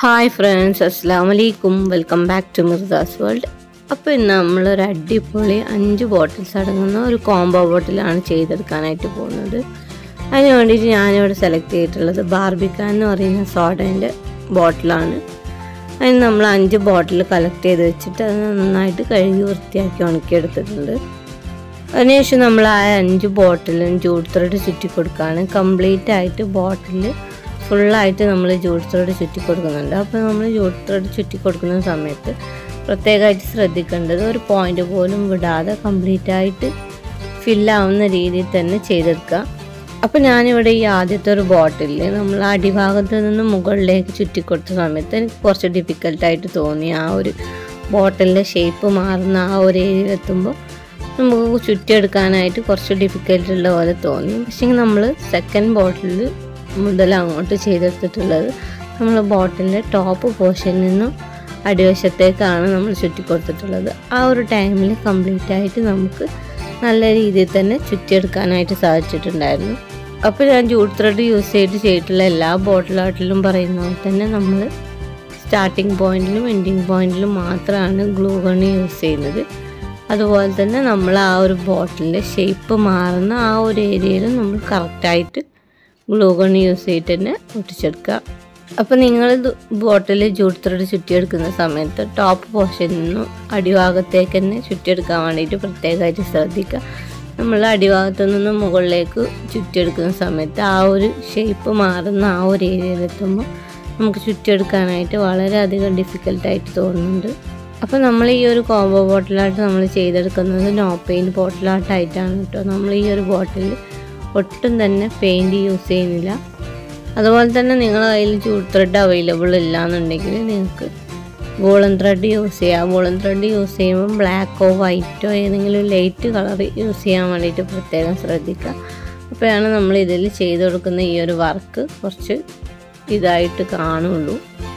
hi friends അസ്സാം വലൈക്കും welcome back to Mirdas world അപ്പോൾ ഇന്ന് നമ്മളൊരു അടിപൊളി അഞ്ച് ബോട്ടിൽസ് അടങ്ങുന്ന ഒരു കോംബോ ബോട്ടിലാണ് ചെയ്തെടുക്കാനായിട്ട് പോകുന്നത് അതിന് വേണ്ടിയിട്ട് ഞാനിവിടെ സെലക്ട് ചെയ്തിട്ടുള്ളത് ബാർബിക്കാൻ എന്ന് പറയുന്ന സോഡേൻ്റെ ബോട്ടിലാണ് അതിന് നമ്മൾ അഞ്ച് ബോട്ടിൽ കളക്ട് ചെയ്ത് വെച്ചിട്ട് അത് നന്നായിട്ട് കഴുകി വൃത്തിയാക്കി ഉണക്കിയെടുത്തിട്ടുണ്ട് അതിനുശേഷം നമ്മൾ ആ അഞ്ച് ബോട്ടിലും ജൂട്ട് ത്രെഡ് ചുറ്റി കൊടുക്കുകയാണ് കംപ്ലീറ്റ് ആയിട്ട് ബോട്ടിൽ ഫുള്ളായിട്ട് നമ്മൾ ജൂട്ട് ത്രെഡ് ചുറ്റി കൊടുക്കുന്നുണ്ട് അപ്പോൾ നമ്മൾ ജൂട്ട് ത്രെഡ് ചുറ്റി കൊടുക്കുന്ന സമയത്ത് പ്രത്യേകമായിട്ട് ശ്രദ്ധിക്കേണ്ടത് ഒരു പോയിന്റ് പോലും വിടാതെ കംപ്ലീറ്റ് ആയിട്ട് ഫില്ലാവുന്ന രീതിയിൽ തന്നെ ചെയ്തെടുക്കുക അപ്പോൾ ഞാനിവിടെ ഈ ആദ്യത്തെ ഒരു ബോട്ടിലിൽ നമ്മൾ അടിഭാഗത്ത് നിന്ന് മുകളിലേക്ക് ചുറ്റി കൊടുത്ത സമയത്ത് എനിക്ക് കുറച്ച് ഡിഫിക്കൽട്ടായിട്ട് തോന്നി ആ ഒരു ബോട്ടിലിൻ്റെ ഷേപ്പ് മാറുന്ന ആ ഒരു ഏരിയയിൽ എത്തുമ്പോൾ നമുക്ക് ചുറ്റിയെടുക്കാനായിട്ട് കുറച്ച് ഡിഫിക്കൽട്ട് ഉള്ള പോലെ തോന്നി പക്ഷേ നമ്മൾ സെക്കൻഡ് ബോട്ടിൽ മുതൽ അങ്ങോട്ട് ചെയ്തെടുത്തിട്ടുള്ളത് നമ്മൾ ബോട്ടിലിൻ്റെ ടോപ്പ് പോർഷനിൽ നിന്നും അടിവശത്തേക്കാണ് നമ്മൾ ചുറ്റി കൊടുത്തിട്ടുള്ളത് ആ ഒരു ടൈമിൽ കംപ്ലീറ്റ് ആയിട്ട് നമുക്ക് നല്ല രീതിയിൽ തന്നെ ചുറ്റിയെടുക്കാനായിട്ട് സാധിച്ചിട്ടുണ്ടായിരുന്നു അപ്പോൾ ഞാൻ ജൂട്ട് ത്രെഡ് യൂസ് ചെയ്ത് ചെയ്തിട്ടുള്ള എല്ലാ ബോട്ടിലാട്ടിലും പറയുന്ന പോലെ തന്നെ നമ്മൾ സ്റ്റാർട്ടിങ് പോയിന്റിലും എൻഡിങ് പോയിന്റിലും മാത്രമാണ് ഗ്ലൂ ഗണ്ണ് യൂസ് ചെയ്യുന്നത് അതുപോലെ തന്നെ നമ്മൾ ആ ഒരു ബോട്ടിലിൻ്റെ ഷേപ്പ് മാറുന്ന ആ ഒരു ഏരിയയിൽ നമ്മൾ കറക്റ്റായിട്ട് ഗ്ലൂ ഗണ്ണ് യൂസ് ചെയ്തിട്ട് തന്നെ ഒട്ടിച്ചെടുക്കുക അപ്പോൾ നിങ്ങൾ ബോട്ടിൽ ജൂട്ട് ത്രെഡ് ചുറ്റിയെടുക്കുന്ന സമയത്ത് ടോപ്പ് പോർഷനിൽ നിന്നും അടിഭാഗത്തേക്ക് തന്നെ ചുറ്റിയെടുക്കാൻ വേണ്ടിയിട്ട് പ്രത്യേകമായിട്ട് ശ്രദ്ധിക്കുക നമ്മൾ അടിഭാഗത്തു നിന്ന് മുകളിലേക്ക് ചുറ്റിയെടുക്കുന്ന സമയത്ത് ആ ഒരു ഷേപ്പ് മാറുന്ന ആ ഒരു ഏരിയയിലെത്തുമ്പോൾ നമുക്ക് ചുറ്റിയെടുക്കാനായിട്ട് വളരെയധികം ഡിഫിക്കൽട്ടായിട്ട് തോന്നുന്നുണ്ട് അപ്പോൾ നമ്മൾ ഈ ഒരു കോംബോ ബോട്ടിലായിട്ട് നമ്മൾ ചെയ്തെടുക്കുന്നത് നോ പെയിൻറ്റ് ബോട്ടിലായിട്ടായിട്ടാണ് കേട്ടോ നമ്മൾ ഈ ഒരു ബോട്ടിൽ ഒട്ടും തന്നെ പെയിൻറ്റ് യൂസ് ചെയ്യുന്നില്ല അതുപോലെ തന്നെ നിങ്ങളുടെ കയ്യിൽ ജൂട്ട് ത്രെഡ് അവൈലബിൾ ഇല്ല എന്നുണ്ടെങ്കിൽ നിങ്ങൾക്ക് വോളൻ ത്രെഡ് യൂസ് ചെയ്യാം വോളൻ ത്രെഡ് യൂസ് ചെയ്യുമ്പോൾ ബ്ലാക്കോ വൈറ്റോ ഏതെങ്കിലും ലൈറ്റ് കളർ യൂസ് ചെയ്യാൻ വേണ്ടിയിട്ട് പ്രത്യേകം ശ്രദ്ധിക്കുക അപ്പോഴാണ് നമ്മൾ ഇതിൽ ചെയ്ത് കൊടുക്കുന്ന ഈ ഒരു വർക്ക് കുറച്ച് ഇതായിട്ട് കാണുള്ളൂ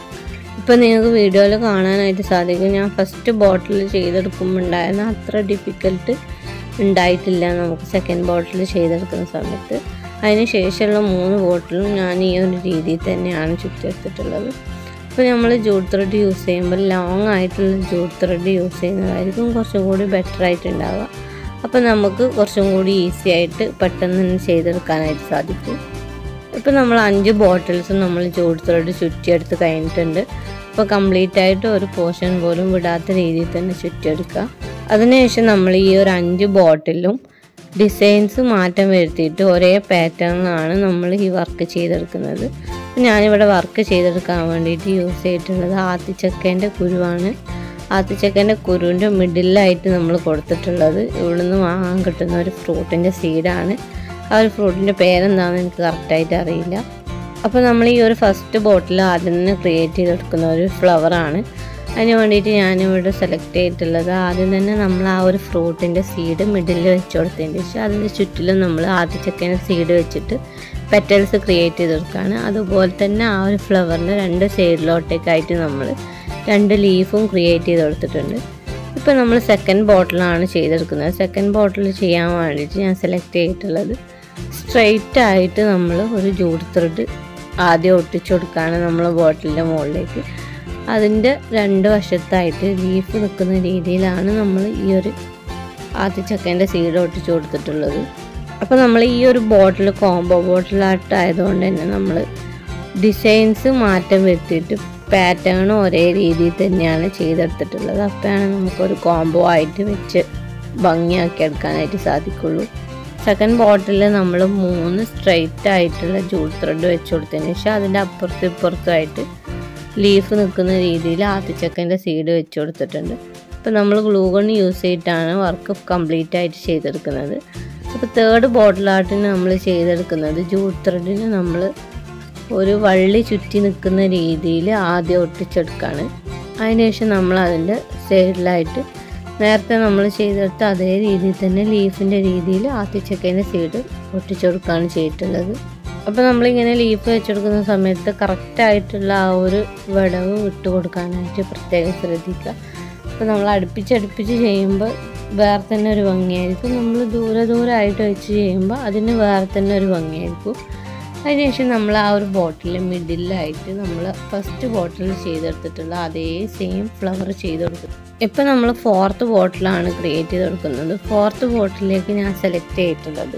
ഇപ്പം നിങ്ങൾക്ക് വീഡിയോയിൽ കാണാനായിട്ട് സാധിക്കും ഞാൻ ഫസ്റ്റ് ബോട്ടിൽ ചെയ്തെടുക്കുമ്പോൾ ഉണ്ടായിരുന്ന അത്ര ഡിഫിക്കൽട്ട് ഉണ്ടായിട്ടില്ല നമുക്ക് സെക്കൻഡ് ബോട്ടിൽ ചെയ്തെടുക്കുന്ന സമയത്ത് അതിന് ശേഷമുള്ള മൂന്ന് ബോട്ടിലും ഞാൻ ഈ ഒരു രീതിയിൽ തന്നെയാണ് ചുറ്റിയെടുത്തിട്ടുള്ളത് അപ്പോൾ നമ്മൾ ജൂട്ട് ത്രെഡ് യൂസ് ചെയ്യുമ്പോൾ ലോങ് ആയിട്ടുള്ള ജൂട്ട് ത്രെഡ് യൂസ് ചെയ്യുന്നതായിരിക്കും കുറച്ചും കൂടി ബെറ്റർ ആയിട്ടുണ്ടാവുക അപ്പോൾ നമുക്ക് കുറച്ചും കൂടി ഈസി ആയിട്ട് പെട്ടെന്ന് തന്നെ ചെയ്തെടുക്കാനായിട്ട് സാധിക്കും ഇപ്പോൾ നമ്മൾ അഞ്ച് ബോട്ടിൽസ് നമ്മൾ ജൂട്ട് ത്രെഡ് ചുറ്റിയെടുത്ത് കഴിഞ്ഞിട്ടുണ്ട് അപ്പോൾ കംപ്ലീറ്റ് ആയിട്ട് ഒരു പോർഷൻ പോലും വിടാത്ത രീതിയിൽ തന്നെ ചുറ്റിയെടുക്കുക അതിനുശേഷം നമ്മൾ ഈ ഒരു അഞ്ച് ബോട്ടിലും ഡിസൈൻസ് മാറ്റം വരുത്തിയിട്ട് ഒരേ പാറ്റേണിലാണ് നമ്മൾ ഈ വർക്ക് ചെയ്തെടുക്കുന്നത് ഞാനിവിടെ വർക്ക് ചെയ്തെടുക്കാൻ വേണ്ടിയിട്ട് യൂസ് ചെയ്തിട്ടുള്ളത് ആത്തിച്ചക്കേൻ്റെ കുരുവാണ് ആത്തിച്ചക്കേൻ്റെ കുരുവിൻ്റെ മിഡിലായിട്ട് നമ്മൾ കൊടുത്തിട്ടുള്ളത് ഇവിടുന്ന് വാങ്ങാൻ കിട്ടുന്ന ഒരു ഫ്രൂട്ടിൻ്റെ സീഡാണ് ആ ഒരു ഫ്രൂട്ടിൻ്റെ പേരെന്താണെന്ന് എനിക്ക് കറക്റ്റായിട്ട് അറിയില്ല അപ്പോൾ നമ്മൾ ഈ ഒരു ഫസ്റ്റ് ബോട്ടിൽ ആദ്യം തന്നെ ക്രിയേറ്റ് ചെയ്തെടുക്കുന്ന ഒരു ഫ്ലവറാണ് അതിന് വേണ്ടിയിട്ട് ഞാനിവിടെ സെലക്ട് ചെയ്തിട്ടുള്ളത് ആദ്യം തന്നെ നമ്മൾ ആ ഒരു ഫ്രൂട്ടിൻ്റെ സീഡ് മിഡിൽ വെച്ച് കൊടുത്തതിന് ശേഷം അതിൻ്റെ ചുറ്റിലും നമ്മൾ ആദ്യച്ചക്കേൻ്റെ സീഡ് വെച്ചിട്ട് പെറ്റൽസ് ക്രിയേറ്റ് ചെയ്തെടുക്കുകയാണ് അതുപോലെ തന്നെ ആ ഒരു ഫ്ലവറിൻ്റെ രണ്ട് സൈഡിലോട്ടേക്കായിട്ട് നമ്മൾ രണ്ട് ലീഫും ക്രിയേറ്റ് ചെയ്ത് കൊടുത്തിട്ടുണ്ട് ഇപ്പോൾ നമ്മൾ സെക്കൻഡ് ബോട്ടിലാണ് ചെയ്തെടുക്കുന്നത് സെക്കൻഡ് ബോട്ടിൽ ചെയ്യാൻ വേണ്ടിയിട്ട് ഞാൻ സെലക്ട് ചെയ്തിട്ടുള്ളത് സ്ട്രെയിറ്റ് ആയിട്ട് നമ്മൾ ഒരു ജൂട്ട് ത്രെഡ് ആദ്യം ഒട്ടിച്ചു കൊടുക്കുകയാണ് നമ്മൾ ബോട്ടിലിൻ്റെ മുകളിലേക്ക് അതിൻ്റെ രണ്ട് വശത്തായിട്ട് ലീഫ് നിൽക്കുന്ന രീതിയിലാണ് നമ്മൾ ഈ ഒരു ആദ്യച്ചക്കേൻ്റെ സീഡ് ഒട്ടിച്ചു കൊടുത്തിട്ടുള്ളത് അപ്പോൾ നമ്മൾ ഈ ഒരു ബോട്ടിൽ കോംബോ ബോട്ടിലായിട്ടായതുകൊണ്ട് തന്നെ നമ്മൾ ഡിസൈൻസ് മാറ്റം വരുത്തിയിട്ട് പാറ്റേൺ ഒരേ രീതിയിൽ തന്നെയാണ് ചെയ്തെടുത്തിട്ടുള്ളത് അപ്പോഴാണ് നമുക്കൊരു കോംബോ ആയിട്ട് വെച്ച് ഭംഗിയാക്കി എടുക്കാനായിട്ട് സാധിക്കുള്ളൂ സെക്കൻഡ് ബോട്ടിൽ നമ്മൾ മൂന്ന് സ്ട്രെയിറ്റ് ആയിട്ടുള്ള ജൂട്ട് ത്രെഡ് വെച്ച് കൊടുത്തതിന് ശേഷം അതിൻ്റെ അപ്പുറത്തും ഇപ്പുറത്തുമായിട്ട് ലീഫ് നിൽക്കുന്ന രീതിയിൽ ആത്തിച്ചക്കൻ്റെ സീഡ് വെച്ച് കൊടുത്തിട്ടുണ്ട് അപ്പോൾ നമ്മൾ ഗ്ലൂഗൺ യൂസ് ചെയ്തിട്ടാണ് വർക്ക് കംപ്ലീറ്റ് ആയിട്ട് ചെയ്തെടുക്കുന്നത് അപ്പോൾ തേർഡ് ബോട്ടിലാട്ടിന് നമ്മൾ ചെയ്തെടുക്കുന്നത് ജൂട്ട് ത്രെഡിന് നമ്മൾ ഒരു വള്ളി ചുറ്റി നിൽക്കുന്ന രീതിയിൽ ആദ്യം ഒട്ടിച്ചെടുക്കുകയാണ് അതിനുശേഷം നമ്മൾ അതിൻ്റെ സൈഡിലായിട്ട് നേരത്തെ നമ്മൾ ചെയ്തെടുത്ത അതേ രീതിയിൽ തന്നെ ലീഫിൻ്റെ രീതിയിൽ ആത്തിച്ചക്കേൻ്റെ സൈഡ് ഒട്ടിച്ചെടുക്കുകയാണ് ചെയ്തിട്ടുള്ളത് അപ്പോൾ നമ്മളിങ്ങനെ ലീഫ് വെച്ചെടുക്കുന്ന സമയത്ത് കറക്റ്റായിട്ടുള്ള ആ ഒരു വിടവ് വിട്ട് കൊടുക്കാനായിട്ട് പ്രത്യേകം ശ്രദ്ധിക്കുക അപ്പോൾ നമ്മൾ അടുപ്പിച്ചടുപ്പിച്ച് ചെയ്യുമ്പോൾ വേറെ തന്നെ ഒരു ഭംഗിയായിരിക്കും നമ്മൾ ദൂരെ ദൂരമായിട്ട് വെച്ച് ചെയ്യുമ്പോൾ അതിന് വേറെ തന്നെ ഒരു ഭംഗിയായിരിക്കും അതിനുശേഷം നമ്മൾ ആ ഒരു ബോട്ടിൽ മിഡിലായിട്ട് നമ്മൾ ഫസ്റ്റ് ബോട്ടിൽ ചെയ്തെടുത്തിട്ടുള്ള അതേ സെയിം ഫ്ലവർ ചെയ്ത് കൊടുക്കും ഇപ്പം നമ്മൾ ഫോർത്ത് ബോട്ടിലാണ് ക്രിയേറ്റ് ചെയ്ത് കൊടുക്കുന്നത് ഫോർത്ത് ബോട്ടിലേക്ക് ഞാൻ സെലക്ട് ചെയ്തിട്ടുള്ളത്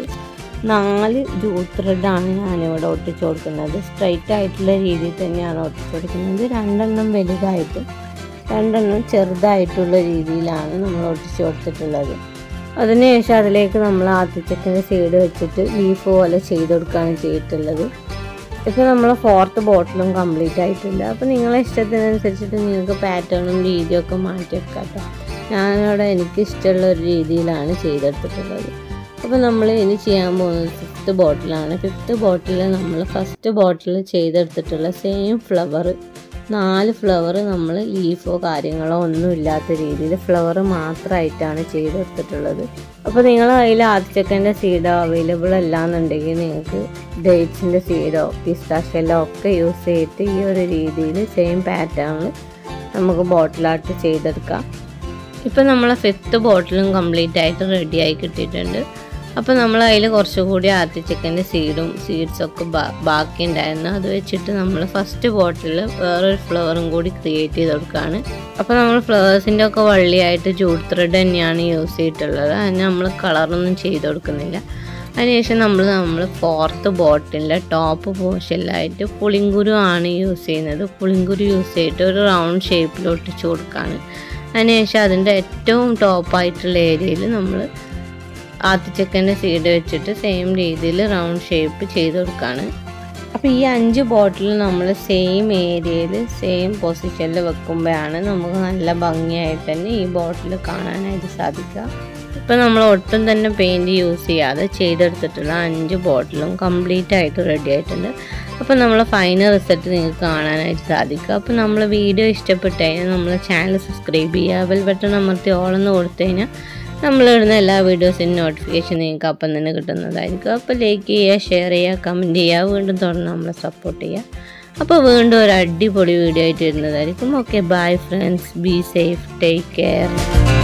നാല് ജൂട്ട് ത്രെഡാണ് ഞാനിവിടെ ഒട്ടിച്ചു കൊടുക്കുന്നത് സ്ട്രൈറ്റ് ആയിട്ടുള്ള രീതിയിൽ തന്നെയാണ് ഒട്ടിച്ചു കൊടുക്കുന്നത് രണ്ടെണ്ണം വലുതായിട്ട് രണ്ടെണ്ണം ചെറുതായിട്ടുള്ള രീതിയിലാണ് നമ്മൾ ഒട്ടിച്ചു കൊടുത്തിട്ടുള്ളത് അതിനുശേഷം അതിലേക്ക് നമ്മൾ ആദ്യച്ചക്കൻ്റെ സൈഡ് വെച്ചിട്ട് ലീഫ് പോലെ ചെയ്ത് കൊടുക്കുകയാണ് ചെയ്തിട്ടുള്ളത് ഇപ്പോൾ നമ്മൾ ഫോർത്ത് ബോട്ടിലും കംപ്ലീറ്റ് ആയിട്ടുണ്ട് അപ്പോൾ നിങ്ങളെ ഇഷ്ടത്തിനനുസരിച്ചിട്ട് നിങ്ങൾക്ക് പാറ്റേണും രീതിയും ഒക്കെ മാറ്റിവെക്കാം കേട്ടോ ഞാനവിടെ എനിക്ക് ഇഷ്ടമുള്ള ഒരു രീതിയിലാണ് ചെയ്തെടുത്തിട്ടുള്ളത് അപ്പോൾ നമ്മൾ ഇനി ചെയ്യാൻ പോകുന്നത് ഫിഫ്ത്ത് ബോട്ടിലാണ് ഫിഫ്ത്ത് ബോട്ടിൽ നമ്മൾ ഫസ്റ്റ് ബോട്ടിൽ ചെയ്തെടുത്തിട്ടുള്ള സെയിം ഫ്ലവർ നാല് ഫ്ലവർ നമ്മൾ ലീഫോ കാര്യങ്ങളോ ഒന്നും ഇല്ലാത്ത രീതിയിൽ ഫ്ലവർ മാത്രമായിട്ടാണ് ചെയ്തെടുത്തിട്ടുള്ളത് അപ്പോൾ നിങ്ങൾ അതിൽ ആദ്യച്ചക്കൻ്റെ സീഡോ അവൈലബിൾ അല്ലാന്നുണ്ടെങ്കിൽ നിങ്ങൾക്ക് ഡേറ്റ്സിൻ്റെ സീഡോ പിസ്താഷ്യലോ ഒക്കെ യൂസ് ചെയ്തിട്ട് ഈ ഒരു രീതിയിൽ സെയിം പാറ്റേണിൽ നമുക്ക് ബോട്ടിലായിട്ട് ചെയ്തെടുക്കാം ഇപ്പം നമ്മളെ ഫിഫ്ത്ത് ബോട്ടിലും കംപ്ലീറ്റ് ആയിട്ട് റെഡി ആയി കിട്ടിയിട്ടുണ്ട് അപ്പോൾ നമ്മൾ അതിൽ കുറച്ചുകൂടി ആദ്യച്ചക്കൻ്റെ സീഡും സീഡ്സൊക്കെ ബാക്കി ഉണ്ടായിരുന്നു അത് വെച്ചിട്ട് നമ്മൾ ഫസ്റ്റ് ബോട്ടിൽ വേറൊരു ഫ്ലവറും കൂടി ക്രിയേറ്റ് ചെയ്ത് കൊടുക്കുകയാണ് അപ്പോൾ നമ്മൾ ഫ്ലവേഴ്സിൻ്റെ ഒക്കെ വള്ളിയായിട്ട് ജൂട്ട് ത്രെഡ് തന്നെയാണ് യൂസ് ചെയ്തിട്ടുള്ളത് അതിന് നമ്മൾ കളറൊന്നും ചെയ്ത് കൊടുക്കുന്നില്ല അതിനുശേഷം നമ്മൾ നമ്മൾ ഫോർത്ത് ബോട്ടിലിൻ്റെ ടോപ്പ് പോർഷനിലായിട്ട് പുളിങ്കുരു ആണ് യൂസ് ചെയ്യുന്നത് പുളിങ്കുരു യൂസ് ചെയ്തിട്ട് ഒരു റൗണ്ട് ഷേപ്പിൽ ഒട്ടിച്ചു കൊടുക്കുകയാണ് അതിനുശേഷം അതിൻ്റെ ഏറ്റവും ടോപ്പായിട്ടുള്ള ഏരിയയിൽ നമ്മൾ ആദ്യച്ചക്കൻ്റെ സീഡ് വെച്ചിട്ട് സെയിം രീതിയിൽ റൗണ്ട് ഷേപ്പ് ചെയ്ത് കൊടുക്കുകയാണ് അപ്പോൾ ഈ അഞ്ച് ബോട്ടിൽ നമ്മൾ സെയിം ഏരിയയിൽ സെയിം പൊസിഷനിൽ വെക്കുമ്പോഴാണ് നമുക്ക് നല്ല ഭംഗിയായിട്ട് തന്നെ ഈ ബോട്ടിൽ കാണാനായിട്ട് സാധിക്കുക ഇപ്പോൾ നമ്മൾ ഒട്ടും തന്നെ പെയിൻറ് യൂസ് ചെയ്യാതെ ചെയ്തെടുത്തിട്ടുള്ള അഞ്ച് ബോട്ടിലും കംപ്ലീറ്റ് ആയിട്ട് റെഡി ആയിട്ടുണ്ട് അപ്പോൾ നമ്മൾ ഫൈനൽ റിസൾട്ട് നിങ്ങൾക്ക് കാണാനായിട്ട് സാധിക്കും അപ്പോൾ നമ്മൾ വീഡിയോ ഇഷ്ടപ്പെട്ട് കഴിഞ്ഞാൽ നമ്മൾ ചാനൽ സബ്സ്ക്രൈബ് ചെയ്യുക ബെൽ ബട്ടൺ അമർത്തി ഓളെന്ന് കൊടുത്തു കഴിഞ്ഞാൽ നമ്മളിടുന്ന എല്ലാ വീഡിയോസിൻ്റെ നോട്ടിഫിക്കേഷൻ നിങ്ങൾക്ക് അപ്പം തന്നെ കിട്ടുന്നതായിരിക്കും അപ്പോൾ ലൈക്ക് ചെയ്യുക ഷെയർ ചെയ്യുക കമൻറ്റ് ചെയ്യുക വീണ്ടും തുടർന്ന് നമ്മളെ സപ്പോർട്ട് ചെയ്യുക അപ്പോൾ വീണ്ടും ഒരു അടിപൊളി വീഡിയോ ആയിട്ട് വരുന്നതായിരിക്കും okay bye friends be safe take care